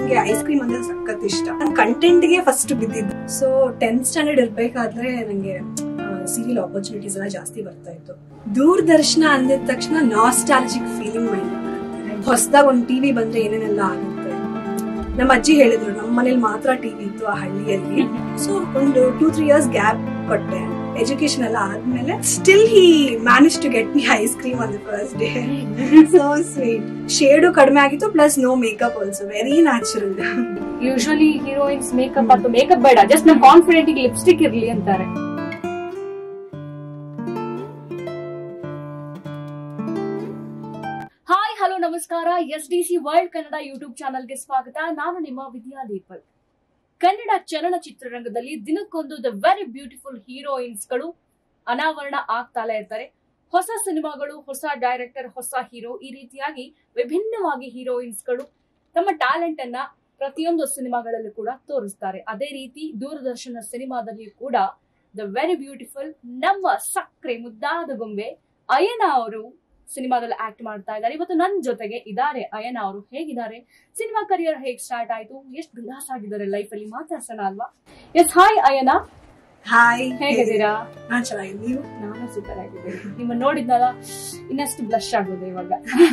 ನಂಗೆ ice cream ಅಂದ್ರೆ ಸಖತ್ ಇಷ್ಟ ನನ್ ಕಂಟೆಂಟ್ ಗೆ ಫಸ್ಟ್ ಬಿದ್ದಿದ್ದು ಸೊ ಟೆಂತ್ ಸ್ಟ್ಯಾಂಡರ್ಡ್ ಇರ್ಬೇಕಾದ್ರೆ ನಂಗೆ ಸೀರಿಯಲ್ ಆಪರ್ಚುನಿಟೀಸ್ ಎಲ್ಲ ಜಾಸ್ತಿ ಬರ್ತಾ ಇತ್ತು ದೂರದರ್ಶನ ಅಂದಿದ ತಕ್ಷಣ ನಾಸ್ಟಾಲಜಿಕ್ ಫೀಲಿಂಗ್ ಮೈಂಡ್ ಹೊಸದಾಗ ಒಂದ್ ಟಿವಿ ಬಂದ್ರೆ ಏನೇನೆಲ್ಲ ಆಗುತ್ತೆ ನಮ್ಮ ಅಜ್ಜಿ ಹೇಳಿದ್ರು ನಮ್ಮ ಮನೇಲಿ ಮಾತ್ರ ಟಿವಿ ಇತ್ತು ಆ ಹಳ್ಳಿಯಲ್ಲಿ ಸೊ ಒಂದು ಟೂ ತ್ರೀ ಇಯರ್ಸ್ ಗ್ಯಾಪ್ ಕೊಟ್ಟೆ ಎಜುಕೇಶನ್ ಎಲ್ಲ ಆದ್ಮೇಲೆ still he manage to get me ice cream on the first day so sweet shade ಕಡಿಮೆ ಆಗಿತ್ತು plus no makeup also very natural usually heroines makeup ಅಥವಾ ಮೇಕಪ್ ಬೇಡ just ನಮ್ confident lipstick ಇರ್ಲಿ ಅಂತಾರೆ ಹಾಯ್ ಹಲೋ ನಮಸ್ಕಾರ S D C world Kannada YouTube ಚಾನಲ್ಗೆ ಸ್ವಾಗತ ನಾನು ನಿಮ್ಮ ವಿದ್ಯಾ ದೀಪಕ್ ಕನ್ನಡ ಚಲನಚಿತ್ರರಂಗದಲ್ಲಿ ದಿನಕ್ಕೊಂದು ದ ವೆರಿ ಬ್ಯೂಟಿಫುಲ್ ಹೀರೋಯಿನ್ಸ್ ಗಳು ಅನಾವರಣ ಆಗ್ತಾಲೆ ಇರ್ತಾರೆ ಹೊಸ ಸಿನಿಮಾಗಳು ಹೊಸ ಡೈರೆಕ್ಟರ್ ಹೊಸ ಹೀರೋ ಈ ರೀತಿಯಾಗಿ ವಿಭಿನ್ನವಾಗಿ ಹೀರೋಯಿನ್ಸ್ ಗಳು ತಮ್ಮ ಟ್ಯಾಲೆಂಟ್ ಅನ್ನ ಪ್ರತಿಯೊಂದು ಸಿನಿಮಾಗಳಲ್ಲೂ ಕೂಡ ತೋರಿಸ್ತಾರೆ ಅದೇ ರೀತಿ ದೂರದರ್ಶನ ಸಿನಿಮಾದಲ್ಲಿಯೂ ಕೂಡ ದ ವೆರಿ ಬ್ಯೂಟಿಫುಲ್ ನಮ್ಮ ಸಕ್ರೆ ಮುದ್ದಾದ ಗೊಂಬೆ ಅಯ್ಯನ ಅವರು ಸಿನಿಮಾದಲ್ಲಿ ಆಕ್ಟ್ ಮಾಡ್ತಾ ಇದ್ದಾರೆ ಇವತ್ತು ನನ್ನ ಜೊತೆಗೆ ಇದ್ದಾರೆ ಅಯ್ಯನ ಅವರು ಹೇಗಿದ್ದಾರೆ ಸಿನಿಮಾ ಕರಿಯರ್ ಹೇಗ್ ಸ್ಟಾರ್ಟ್ ಆಯ್ತು ಎಷ್ಟು ಬಿಂದಾಸ್ ಆಗಿದ್ದಾರೆ ಲೈಫ್ ಅಲ್ಲಿ ಮಾತಾಡ್ಸೋಣ ಅಲ್ವಾ ಎಸ್ ಹಾಯ್ ಅಯ್ಯನ ಹಾಯ್ ಹೇಗಿದ್ದೀರಾ ನಾನ್ ಚೆನ್ನಾಗಿದೆ ನೀವು ನಾನು ಸೂಪರ್ ಆಗಿದ್ದೇನೆ ನಿಮ್ಮ ನೋಡಿದ್ನಲ್ಲ ಇನ್ನಷ್ಟು ಬ್ಲಶ್ ಆಗೋದು ಇವಾಗ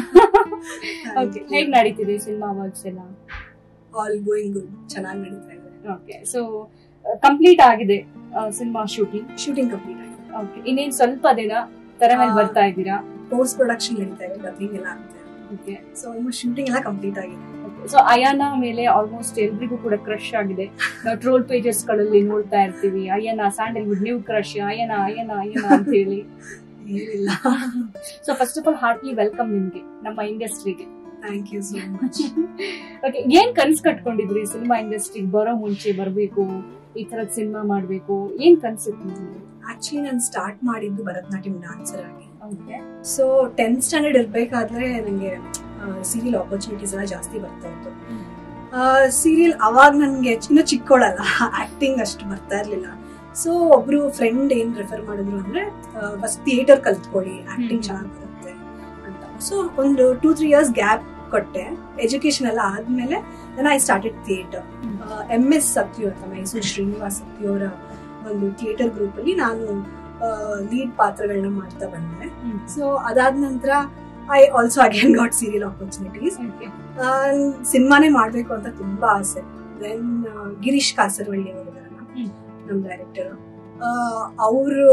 ಓಕೆ ಹೇಗ್ ನಡೀತಿದೆ ಸಿನಿಮಾ ವರ್ಕ್ಸ್ ಎಲ್ಲ ಆಲ್ ಗೋಯಿಂಗ್ ಗುಡ್ ಚೆನ್ನಾಗಿ ನಡೀತಾ ಇದೆ ಓಕೆ ಸೊ ಕಂಪ್ಲೀಟ್ ಆಗಿದೆ ಸಿನಿಮಾ ಶೂಟಿಂಗ್ ಶೂಟಿಂಗ್ ಕಂಪ್ಲೀಟ್ ಆಗಿದೆ ಓಕೆ ಇನ್ನೇನ್ ಸ್ವಲ್ಪ ದಿನ ತೆರೆ ಮೇಲೆ ಆ. ಬರ್ತಾ ಇದ್ದೀರಾ ಪೋಸ್ಟ್ ಪ್ರೊಡಕ್ಷನ್ ನಡೀತಾ ಇದೆ ಡಬ್ಬಿಂಗ್ ಎಲ್ಲ ಆಗ್ತಾ ಇದೆ ಓಕೆ ಸೊ ಆಲ್ಮೋಸ್ಟ್ ಶೂಟಿಂಗ್ ಎಲ್ಲ ಕಂಪ್ಲೀಟ್ ಆಗಿದೆ ಸೊ ಅಯಾನ ಮೇಲೆ ಆಲ್ಮೋಸ್ಟ್ ಎಲ್ರಿಗೂ ಕೂಡ ಕ್ರಶ್ ಆಗಿದೆ ನಾವು ಟ್ರೋಲ್ ಪೇಜಸ್ ಗಳಲ್ಲಿ ನೋಡ್ತಾ ಇರ್ತೀವಿ Ayana Sandalwood new crush Ayana Ayana Ayana ಅಂತ ಹೇಳಿ ಏನಿಲ್ಲ so first of all heartly welcome ನಿಮ್ಗೆ ನಮ್ಮ ಇಂಡಸ್ಟ್ರಿಗೆ thank you so much okay ಏನ್ ಕನ್ಸ್ ಕಟ್ಕೊಂಡಿದ್ರಿ ಸಿನಿಮಾ ಇಂಡಸ್ಟ್ರಿಗೆ ಬರೋ ಮುಂಚೆ ಬರ್ಬೇಕು ಈ ತರದ್ ಸಿನಿಮಾ ಮಾಡ್ಬೇಕು ಏನ್ ಕನ್ಸಿತ್ತು ನಿಮ್ಗೆ ಆಕ್ಚುಲಿ ನಾನು ಸ್ಟಾರ್ಟ್ ಮಾಡಿದ್ದು ಭರತನಾಟ್ಯಂ ಡಾನ್ಸರ್ ಆಗಿ ಓಕೆ ಸೊ ಟೆಂತ್ ಸ್ಟ್ಯಾಂಡರ್ಡ್ ಇರ್ಬೇಕಾದ್ರೆ ನಂಗೆ ಸೀರಿಯಲ್ ಆಪರ್ಚುನಿಟೀಸ್ ಎಲ್ಲ ಜಾಸ್ತಿ ಬರ್ತಾ ಇತ್ತು ಸೀರಿಯಲ್ ಅವಾಗ ನನ್ಗೆ ಇನ್ನು ಚಿಕ್ಕೋಳಲ್ಲ ಆಕ್ಟಿಂಗ್ ಅಷ್ಟು ಬರ್ತಾ ಇರ್ಲಿಲ್ಲ ಸೊ ಒಬ್ರು ಫ್ರೆಂಡ್ ಏನ್ ರೆಫರ್ ಮಾಡಿದ್ರು ಅಂದ್ರೆ ಫಸ್ಟ್ ಥಿಯೇಟರ್ ಕಲ್ತ್ಕೊಳ್ಳಿ ಆಕ್ಟಿಂಗ್ ಹ್ಮ್. ಚೆನ್ನಾಗಿ ಬರುತ್ತೆ ಅಂತ ಸೊ ಒಂದು ಟೂ ತ್ರೀ ಇಯರ್ಸ್ ಗ್ಯಾಪ್ ಕೊಟ್ಟೆ ಎಜುಕೇಶನ್ ಎಲ್ಲ ಆದ್ಮೇಲೆ then I started theater M S Sathyu ಅಂತ ಮೈಸೂರು ಶ್ರೀನಿವಾಸ್ ಸತ್ಯು ಅವರ ಒಂದು ಥಿಯೇಟರ್ ಗ್ರೂಪ್ ಅಲ್ಲಿ ನಾನು ಲೀಡ್ ಪಾತ್ರಗಳನ್ನ ಮಾಡ್ತಾ ಬಂದೆ ಸೊ ಅದಾದ ನಂತರ I also again got serial opportunities ಸಿನಿಮಾನೇ ಮಾಡ್ಬೇಕು ಅಂತ ತುಂಬಾ ಆಸೆ ದೆನ್ ಗಿರೀಶ್ ಕಾಸರವಳ್ಳಿ ಅವರಿದಾರಲ್ಲ ಹ್ಮ್. ನಮ್ ಡೈರೆಕ್ಟರ್ ಅವರು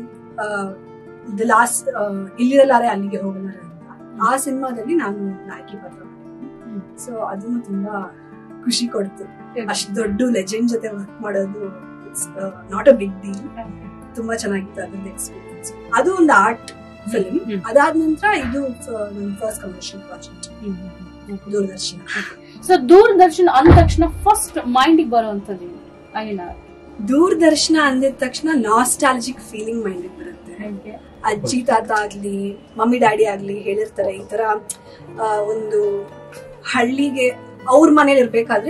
ದ ಲಾಸ್ಟ್ ಇಲ್ಲಿರಲಾರೆ ಅಲ್ಲಿಗೆ ಹೋಗಲಾರೆ ಅಂತ ಆ ಸಿನಿಮಾದಲ್ಲಿ ನಾನು ನಾಯಕಿ ಪಾತ್ರ ಹ್ಮ್. ಸೊ ಅದನ್ನು ತುಂಬಾ ಖುಷಿ ಕೊಡ್ತು ಅಷ್ಟು ದೊಡ್ಡ ಲೆಜೆಂಡ್ ಜೊತೆ ವರ್ಕ್ ಮಾಡೋದು ನಾಟ್ ಅ ಬಿಗ್ ಡೀಲ್ ತುಂಬಾ ಚೆನ್ನಾಗಿತ್ತು ಅದೊಂದು ಎಕ್ಸ್ಪೀರಿಯನ್ಸ್ ಅದು ಒಂದು ಆರ್ಟ್ ಫಿಲ್ಮ್ ಹ್ಮ್. ಅದಾದ ನಂತರ ಇದು ನನ್ನ first commercial project Doordarshana so Doordarshan ಅಂದ ತಕ್ಷಣ ಫಸ್ಟ್ ಮೈಂಡಿಗೆ ಬರುವಂತದ್ದು ಅಯ್ಯನ ದೂರದರ್ಶನ ಅಂದಿದ ತಕ್ಷಣ ನಾಸ್ಟಾಲಜಿಕ್ ಫೀಲಿಂಗ್ ಮೈಂಡ್ ಬರುತ್ತೆ ಅಜ್ಜಿ ತಾತ ಆಗ್ಲಿ ಮಮ್ಮಿ ಡ್ಯಾಡಿ ಆಗ್ಲಿ ಹೇಳಿರ್ತಾರೆ ಈ ತರ ಆ, ಒಂದು ಹಳ್ಳಿಗೆ ಅವ್ರ ಮನೇಲಿ ಇರ್ಬೇಕಾದ್ರೆ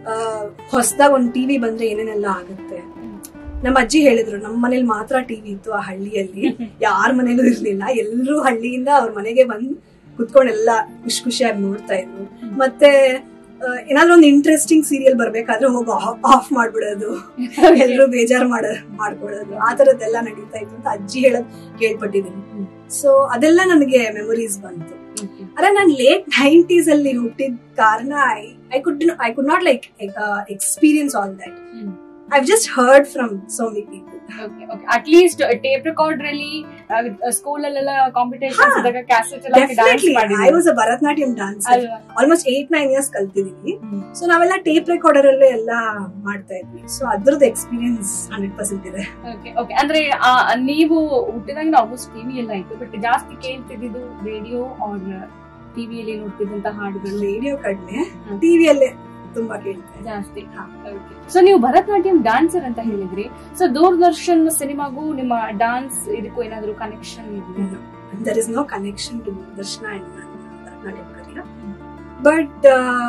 ಹೊಸದಾಗ ಒಂದ್ ಟಿವಿ ಬಂದ್ರೆ ಏನೇನೆಲ್ಲ ಆಗುತ್ತೆ ನಮ್ಮ ಅಜ್ಜಿ ಹೇಳಿದ್ರು ನಮ್ಮ ಮನೇಲಿ ಮಾತ್ರ ಟಿವಿ ಇತ್ತು ಆ ಹಳ್ಳಿಯಲ್ಲಿ ಯಾರ ಮನೇಲೂ ಇರ್ಲಿಲ್ಲ ಎಲ್ಲರೂ ಹಳ್ಳಿಯಿಂದ ಅವ್ರ ಮನೆಗೆ ಬಂದು ಕುತ್ಕೊಂಡೆಲ್ಲ ಖುಷಿ ಖುಷಿಯಾಗಿ ನೋಡ್ತಾ ಇದ್ರು ಮತ್ತೆ ಆ, ಏನಾದ್ರೂ ಒಂದು ಇಂಟ್ರೆಸ್ಟಿಂಗ್ ಸೀರಿಯಲ್ ಬರ್ಬೇಕಾದ್ರೆ ಹೋಗಿ ಆಫ್ ಮಾಡ್ಬಿಡೋದು ಎಲ್ರು ಬೇಜಾರ್ ಮಾಡ ಮಾಡ್ಕೊಳ್ಳೋದು ಆ ತರದ್ದೆಲ್ಲ ನಡೀತಾ ಇತ್ತು ಅಂತ ಅಜ್ಜಿ ಹೇಳೋದ್ ಕೇಳ್ಪಟ್ಟಿದ್ದೀನಿ ಹ್ಮ್. ಸೊ ಅದೆಲ್ಲ ನನಗೆ ಮೆಮೊರೀಸ್ ಬಂತು ಅರೆ ನಾನು ಲೇಟ್ ನೈಂಟೀಸ್ ಅಲ್ಲಿ ಹುಟ್ಟಿದ ಕಾರಣ I I could I could not like experience all that I just heard from so many people at least tape recorder ಅಲ್ಲಿ ಸ್ಕೂಲ್ ಅಲ್ಲೆಲ್ಲ ಕಾಂಪಿಟೇಷನ್ ಹಾ. ಇದ್ದಾಗ ಕ್ಯಾಸೆಟ್ ಎಲ್ಲ ಡಾನ್ಸ್ ಡೆಫಿನೆಟ್ಲಿ ಐ ಮಾಡಿದ್ವಿ ವಾಸ್ ಅ ಭರತನಾಟ್ಯಂ ಡಾನ್ಸ್ ಅಲ್ವಾ ಆಲ್ಮೋಸ್ಟ್ ಏಟ್ ನೈನ್ ಇಯರ್ಸ್ ಕಲ್ತಿದೀವಿ ಹ್ಮ್. So ನಾವೆಲ್ಲ ಟೇಪ್ ರೆಕಾರ್ಡರ್ ಅಲ್ಲೇ ಎಲ್ಲ ಮಾಡ್ತಾ ಇದ್ವಿ ಸೊ ಅದ್ರದ್ದು ಎಕ್ಸ್ಪೀರಿಯನ್ಸ್ ಹಂಡ್ರೆಡ್ ಪರ್ಸೆಂಟ್ ಇದೆ ಓಕೆ ಓಕೆ ಅಂದ್ರೆ ಆ, ನೀವು ಹುಟ್ಟಿದಾಗ ಆಲ್ಮೋಸ್ಟ್ ಟಿವಿ ಎಲ್ಲ ಇತ್ತು ಬಟ್ ಜಾಸ್ತಿ ಕೇಳ್ತಿದ್ದು ರೇಡಿಯೋ ಆರ್ ಟಿವಿಯಲ್ಲಿ ನೋಡ್ತಿದ್ದಂತ ಹಾಡುಗಳು ರೇಡಿಯೋ ಕಡಿಮೆ ಹ್ಮ್. ಟಿವಿಯಲ್ಲೇ ತುಂಬಾ ಕೇಳ್ತಾ ಇದ್ದೆ ಜಾಸ್ತಿ ಹಾ. ಸೊ ನೀವು ಭರತನಾಟ್ಯಂ ಡಾನ್ಸರ್ ಅಂತ ಹೇಳಿದ್ರಿ ಸೊ ದೂರದರ್ಶನ್ ಸಿನಿಮಾಗೂ ನಿಮ್ಮ ಡಾನ್ಸ್ ಇದಕ್ಕೂ ಏನಾದ್ರು ಕನೆಕ್ಷನ್ ಇದೆಯಾ there is no connection to ದರ್ಶನ ಅಂಡ್ ಭರತನಾಟ್ಯಂ ಕರಿಯ ಬಟ್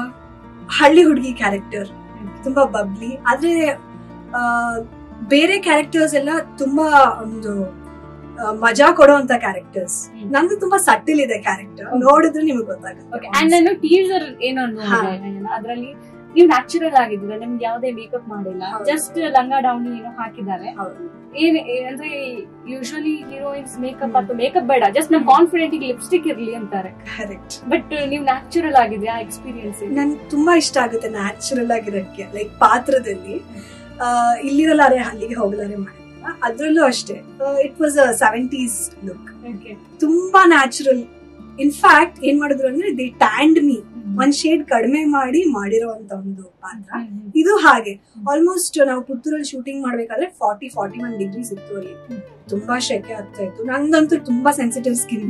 ಹಳ್ಳಿ ಹುಡುಗಿ ಕ್ಯಾರೆಕ್ಟರ್ ತುಂಬಾ ಬಬ್ಲಿ ಆದ್ರೆ ಆ, ಬೇರೆ ಕ್ಯಾರೆಕ್ಟರ್ಸ್ ಎಲ್ಲ ತುಂಬಾ ಒಂದು ಆ, ಮಜಾ ಕೊಡುವಂತ ಕ್ಯಾರೆಕ್ಟರ್ಸ್ ಹ್ಮ್. ನಂದು ತುಂಬಾ ಸಟ್ಟಿಲ್ ಇದೆ ಕ್ಯಾರೆಕ್ಟರ್ Okay. ನೋಡಿದ್ರೆ ನಿಮಗೆ ಓಕೆ ಗೊತ್ತಾಗುತ್ತೆ ಅಂಡ್ ನಾನು ಟೀಸರ್ ಏನೋ ಹಾ. ಅದರಲ್ಲಿ ನೀವು ನ್ಯಾಚುರಲ್ ಆಗಿದ್ದೀರಾ ನಿಮ್ಗೆ ಯಾವ್ದೇ ಮೇಕಪ್ ಮಾಡಿಲ್ಲ ಹೌದು. ಜಸ್ಟ್ ಲಂಗ ಡೌನಿ ಏನೋ ಹಾಕಿದ್ದಾರೆ ಹೌದು ಏನ್ ಏ- ಅಂದ್ರೆ ಯೂಶುವಲಿ ಹೀರೋಯಿನ್ಸ್ ಮೇಕಪ್ ಹ್ಮ್. ಅಥವಾ ಮೇಕಪ್ ಬೇಡ ಜಸ್ಟ್ ನಮ್ ಕಾನ್ಫಿಡೆಂಟ್ ಲಿಪ್ಸ್ಟಿಕ್ ಇರ್ಲಿ ಅಂತಾರೆ ಕರೆಕ್ಟ್ ಬಟ್ ನೀವು ನ್ಯಾಚುರಲ್ ಆಗಿದೆಯಾ ಎಕ್ಸ್ಪೀರಿಯನ್ಸ್ ನನ್ಗೆ ತುಂಬಾ ಇಷ್ಟ ಆಗುತ್ತೆ ನ್ಯಾಚುರಲ್ ಆಗಿರೋಕ್ಕೆ ಲೈಕ್ ಪಾತ್ರದಲ್ಲಿ ಆ, ಇಲ್ಲಿರಲಾರೆ ಅಲ್ಲಿಗೆ ಹೋಗಲಾರೆ ಮಾಡಿದ್ನಲ್ಲ ಅದ್ರಲ್ಲೂ ಅಷ್ಟೇ it was a seventies look ತುಂಬಾ ನ್ಯಾಚುರಲ್ ಇನ್ಫ್ಯಾಕ್ಟ್ ಏನ್ ಮಾಡಿದ್ರು ಅಂದ್ರೆ ದಿ ಟ್ಯಾಂಡ್ ಮೀ ಒಂದ್ ಶೇಡ್ ಕಡಿಮೆ ಮಾಡಿ ಮಾಡಿರುವಂತ ಒಂದು ಪಾತ್ರ ಇದು ಹಾಗೆ ಆಲ್ಮೋಸ್ಟ್ ನಾವು ಪುತ್ತೂರಲ್ಲಿ ಶೂಟಿಂಗ್ ಮಾಡ್ಬೇಕಾದ್ರೆ ಫಾರ್ಟಿ ಫಾರ್ಟಿ ಒನ್ ಡಿಗ್ರೀಸ್ ಇತ್ತು ಅಲ್ಲಿ ತುಂಬಾ ಶೆಕೆ ಆಗ್ತಾ ಇತ್ತು ನಂದಂತೂ ತುಂಬಾ ಸೆನ್ಸಿಟಿವ್ ಸ್ಕಿನ್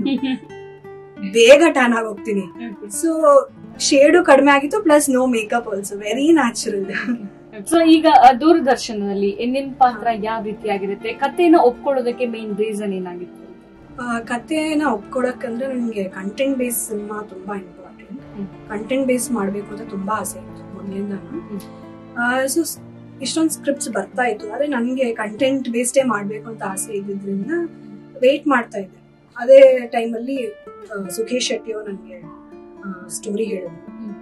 ಬೇಗ ಟ್ಯಾನ್ ಆಗಿ ಹೋಗ್ತೀನಿ ಸೊ ಶೇಡು ಕಡಿಮೆ ಆಗಿತ್ತು plus no makeup also very natural so ಈಗ ಆ, ದೂರದರ್ಶನದಲ್ಲಿ ಹೆಣ್ಣಿನ ಪಾತ್ರ ಯಾವ ರೀತಿ ಆಗಿರುತ್ತೆ ಕಥೆನ ಒಪ್ಕೊಳ್ಳೋದಕ್ಕೆ ಮೇನ್ ರೀಸನ್ ಏನಾಗಿತ್ತು ಕಥೆನ ಒಪ್ಕೊಳಕ್ಕಂದ್ರೆ ನನಗೆ ಕಂಟೆಂಟ್ ಬೇಸ್ ಸಿನಿಮಾ ತುಂಬಾ ಇಂಪಾರ್ಟೆಂಟ್ ಹ್ಮ್. ಕಂಟೆಂಟ್ ಬೇಸ್ ಮಾಡ್ಬೇಕು ಅಂತ ತುಂಬಾ ಆಸೆ ಇತ್ತು ಮೊದಲಿಂದ ಹ್ಮ್. ಸೊ ಇಷ್ಟೊಂದು ಸ್ಕ್ರಿಪ್ಟ್ಸ್ ಬರ್ತಾ ಇತ್ತು ಆದ್ರೆ ನನಗೆ ಕಂಟೆಂಟ್ ಬೇಸ್ಡೇ ಮಾಡ್ಬೇಕು ಅಂತ ಆಸೆ ಇದ್ದಿದ್ರಿಂದ ವೇಟ್ ಮಾಡ್ತಾ ಇದ್ದೆ ಅದೇ ಟೈಮಲ್ಲಿ ಸುಖೇಶ್ ಶೆಟ್ಟಿ ಅವ್ರು ನನಗೆ ಸ್ಟೋರಿ ಹೇಳಿದ್ರು ಹ್ಮ್.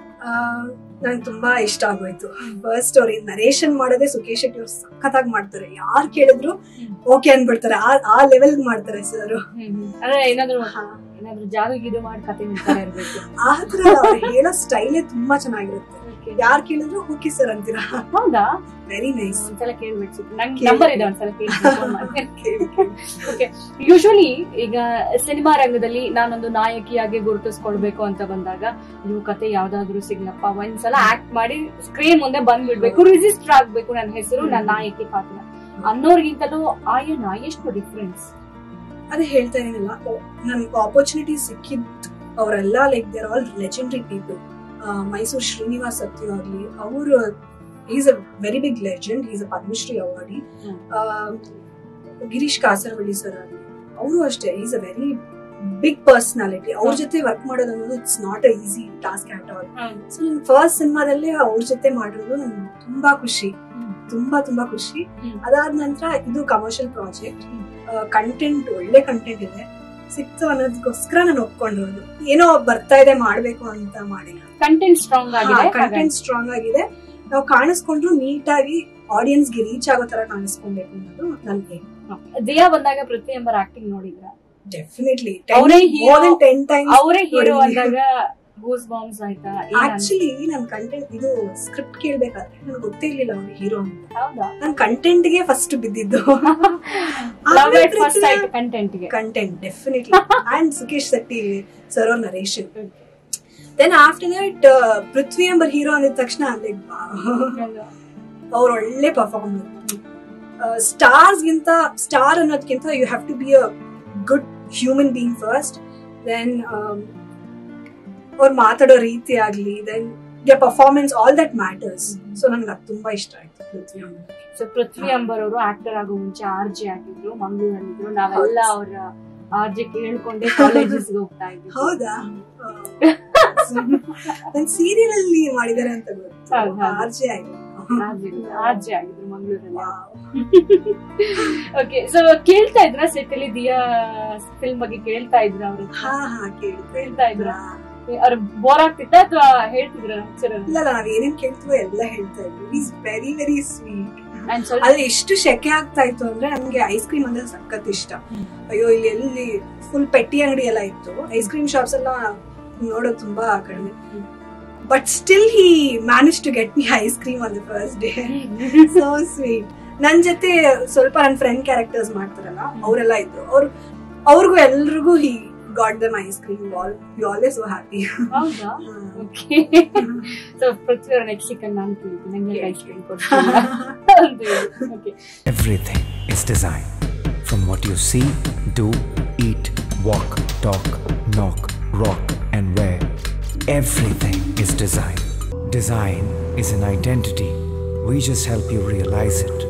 ನಂಗೆ ತುಂಬಾ ಇಷ್ಟ ಆಗೋಯ್ತು ಫಸ್ಟ್ ಸ್ಟೋರಿ ನರೇಶನ್ ಮಾಡೋದೇ ಸುಖೇಶ್ ಶೆಟ್ಟಿ ಅವ್ರು ಸಖತ್ತಾಗಿ ಮಾಡ್ತಾರೆ ಯಾರು ಕೇಳಿದ್ರು ಹ್ಮ್. ಓಕೆ ಅನ್ಬಿಡ್ತಾರೆ ಆ ಆ ಲೆವೆಲ್ ಮಾಡ್ತಾರೆ ಸರ್ ಅಂದ್ರೆ ಏನಾದ್ರು ಏನಾದ್ರು ಜಾದು ಗೀದು ಮಾಡಿ ಕತೆ ಹೇಳ್ತಾರೆ ಇರ್ಬೇಕು ಆ ತರ ಅವ್ರು ಹೇಳೋ ಸ್ಟೈಲೇ ತುಂಬಾ ಚೆನ್ನಾಗಿರುತ್ತೆ ಯಾರು ಕೇಳಿದ್ರು ಓಕೆ ಸರ್ ಅಂತೀರಾ ಹೌದಾ ವೆರಿ ನೈಸ್ ಒಂದ್ಸಲ ಕೇಳ್ಬೇಕು ನಂಗೆ ಕೇಳಿ. ನಂಬರ್ ಇದೆ ಒಂದ್ಸಲ ಕೇಳಿ ಓಕೆ ಯೂಶುವಲಿ ಈಗ ಸಿನಿಮಾ ರಂಗದಲ್ಲಿ ನಾನೊಂದು ನಾಯಕಿಯಾಗಿ ಗುರುತಿಸ್ಕೊಳ್ಬೇಕು ಅಂತ ಬಂದಾಗ ನೀವು ಕತೆ ಯಾವ್ದಾದ್ರು ಸಿಗ್ಲಪ್ಪ ಒಂದ್ಸಲ ಆಕ್ಟ್ ಮಾಡಿ ಸ್ಕ್ರೀನ್ ಮುಂದೆ ಬಂದ್ಬಿಡ್ಬೇಕು ರಿಜಿಸ್ಟರ್ ಆಗ್ಬೇಕು ನನ್ನ ಹೆಸರು ನನ್ನ ನಾಯಕಿ ಪಾತ್ರ ಅನ್ನೋರ್ಗಿಂತಲೂ ಆಯನ ಎಷ್ಟು ಡಿಫ್ರೆನ್ಸ್ ಅದೇ ಹೇಳ್ತಾ ಇದೀನಲ್ಲ ನನ್ಗೆ ಆಪರ್ಚುನಿಟಿ ಸಿಕ್ಕಿದ್ ಅವರೆಲ್ಲ like there all legendary people Mysore Srinivas Sathya ಆಗ್ಲಿ ಅವರು is a very big legend is a Padmashri awardee ಹ್ಮ್. ಗಿರೀಶ್ ಕಾಸರವಳ್ಳಿ ಸರ್ ಆಗ್ಲಿ ಅವರು ಅಷ್ಟೇ is a very big personality ಅವ್ರ ಜೊತೆ ವರ್ಕ್ ಮಾಡೋದು ಅನ್ನೋದು it's not a easy task at all so ನನ್ ಫಸ್ಟ್ ಸಿನಿಮಾದಲ್ಲೇ ಅವ್ರ ಜೊತೆ ಮಾಡಿರೋದು ನನ್ಗೆ ತುಂಬಾ ಖುಷಿ ಹ್ಮ್. ತುಂಬಾ ತುಂಬಾ ಖುಷಿ ಹ್ಮ್. ಅದಾದ ನಂತರ ಇದು ಕಮರ್ಷಿಯಲ್ ಪ್ರಾಜೆಕ್ಟ್ ಹ್ಮ್. ಕಂಟೆಂಟ್ ಒಳ್ಳೆ ಕಂಟೆಂಟ್ ಇದೆ ಸಿಕ್ತು ಅನ್ನೋದಕ್ಕೋಸ್ಕರ ನಾನು ಒಪ್ಕೊಂಡಿರೋದು ಏನೋ ಬರ್ತಾ ಇದೆ ಮಾಡ್ಬೇಕು ಅಂತ ಮಾಡಿಲ್ಲ ಕಂಟೆಂಟ್ ಸ್ಟ್ರಾಂಗ್ ಆಗಿದೆ ಕಂಟೆಂಟ್ ಸ್ಟ್ರಾಂಗ್ ಆಗಿದೆ ನಾವು ಕಾಣಿಸ್ಕೊಂಡ್ರು ನೀಟಾಗಿ ಆಡಿಯನ್ಸ್ ಗೆ ರೀಚ್ ಆಗೋ ತರ ಕಾಣಿಸ್ಕೊಬೇಕು ಅನ್ನೋದು ನನ್ಗೆ ಹಾಗಾಗಿ ದಿಯಾ ಬಂದಾಗ ಪೃಥ್ವಿ ಎಂಬರ್ ಆಕ್ಟಿಂಗ್ ನೋಡಿದ್ರ ಡೆಫಿನೆಟ್ಲಿ ಅವ್ರೇ hero. ಟೆನ್ ಟೈಮ್ಸ್ ಅವರೇ ಹೀರೋ ನೋಡಿ. ಅಂದಾಗ ಗೂಸ್ ಬಾಂಬ್ಸ್ ಆಯ್ತಾ ಏನ್ ಅನ್ಸ್ತು? ಆಕ್ಚುಲಿ ನನ್ ಕಂಟೆಂಟ್ ಇದು ಸ್ಕ್ರಿಪ್ಟ್ ಕೇಳ್ಬೇಕಾದ್ರೆ ನನ್ಗೆ ಗೊತ್ತೇ ಇರ್ಲಿಲ್ಲ ಅವ್ರು ಹೀರೋ ಅಂತ ಹೌದಾ ನನ್ ಕಂಟೆಂಟ್ ಗೆ ಫಸ್ಟ್ ಬಿದ್ದಿದ್ದು ಲವ್ ಆಮೇಲೆ at first Prithvi- sight content ಗೆ content definitely and Sukesh Shetty sir ಅವ್ರ narration then after that Prithvi Ambar hero ಅಂದಿದ ತಕ್ಷಣ ಲೈಕ್ ಅವ್ರ ಒಳ್ಳೆ ಪರ್ಫಾರ್ಮರ್ ಸ್ಟಾರ್ಸ್ ಗಿಂತ ಸ್ಟಾರ್ ಅನ್ನೋದ್ಕಿಂತ you have to be a good human being first then ಅವ್ರು ಮಾತಾಡೋ ರೀತಿ ಆಗ್ಲಿ then the performance all that matters so ನನ್ಗೆ ಅದು ತುಂಬಾ ಇಷ್ಟ ಆಯ್ತು ಪೃಥ್ವಿ ಎಂಬರ್ ಸೊ ಪೃಥ್ವಿ ಅಂಬರ್ ಅವರು ಆಕ್ಟರ್ ಆಗೋ ಮುಂಚೆ ಆರ್ ಜೆ ಆಗಿದ್ರು ಮಂಗಳೂರಲ್ಲಿದ್ರು ನಾವೆಲ್ಲ ಅವರ ಆರ್ ಜೆ ಕೇಳ್ಕೊಂಡೆ ಕಾಲೇಜಸ್ ಹೋಗ್ತಾ ಇದ್ವಿ ಹೌದಾ ನನ್ ಸೀರಿಯಲ್ ಅಲ್ಲಿ ಮಾಡಿದಾರೆ ಅಂತ ಹೌದು, ಗೊತ್ತು ಹೌದು. ಆರ್ಜೆ ಆಯ್ತು ಆರ್ ಜೆ ಆಗಿದ್ರು ಮಂಗಳೂರಲ್ಲಿ ಓಕೆ ಸೊ ಕೇಳ್ತಾ ಇದ್ರ ಸೆಟ್ ಅಲ್ಲಿ ದಿಯಾ ಫಿಲ್ಮ್ ಬಗ್ಗೆ ಕೇಳ್ತಾ ಇದ್ರ ಅವರು ಹಾ ಹಾ ಕೇಳಿದ್ರೆ ಹೇಳ್ತಾ ಇದ್ರ ಅವ್ರ ಬೋರ್ ಆಗ್ತಿತ್ತ ಅಥವಾ ಹೇಳ್ತಿದ್ರ ಇಲ್ಲ ಇಲ್ಲ ನಾವ್ ಏನೇನ್ ಕೇಳ್ತೀವೋ ಎಲ್ಲ ಹೇಳ್ತಾ ಇದ್ವಿ ಈಸ್ ವೆರಿ ವೆರಿ ಸ್ವೀಟ್ ನಾನ್ ಸ್ವಲ್ಪ ಆದ್ರೆ ಎಷ್ಟು ಶೆಕೆ ಆಗ್ತಾ ಇತ್ತು ಅಂದ್ರೆ ನಮ್ಗೆ ಐಸ್ ಕ್ರೀಮ್ ಅಂದ್ರೆ ಸಖತ್ ಇಷ್ಟ ಹ್ಮ್. ಅಯ್ಯೋ ಇಲ್ಲಿ ಎಲ್ಲಿ ಫುಲ್ ಪೆಟ್ಟಿ ಅಂಗಡಿ ಎಲ್ಲ ಇತ್ತು ಐಸ್ ಕ್ರೀಮ್ ಶಾಪ್ಸ್ ಎಲ್ಲ ನೋಡೋದು ತುಂಬಾ ಕಡಿಮೆ but still he manage to get me ice cream on the first day so sweet ನನ್ ಜೊತೆ ಸ್ವಲ್ಪ ನನ್ ಫ್ರೆಂಡ್ ಕ್ಯಾರೆಕ್ಟರ್ಸ್ ಮಾಡ್ತಾರಲ್ಲ ಅವರೆಲ್ಲ ಇದ್ರು ಅವ್ರು ಅವ್ರಿಗೂ ಎಲ್ರಿಗೂ he got them ice cream all you always so happy ಹೌದಾ ಓಕೆ ಸೊ ಪೃಥ್ವಿ ಅವ್ರ ನೆಕ್ಸ್ಟ್ ಚಿಕನ್ ನಾನು ತಿಂತೀನಿ ನಂಗೆ ಐಸ್ ಕ್ರೀಮ್ ಕೊಡ್ತೀನಿ okay Everything is design. From what you see, do, eat, walk, talk, knock, rock, and wear. Everything is design. Design is an identity. We just help you realize it.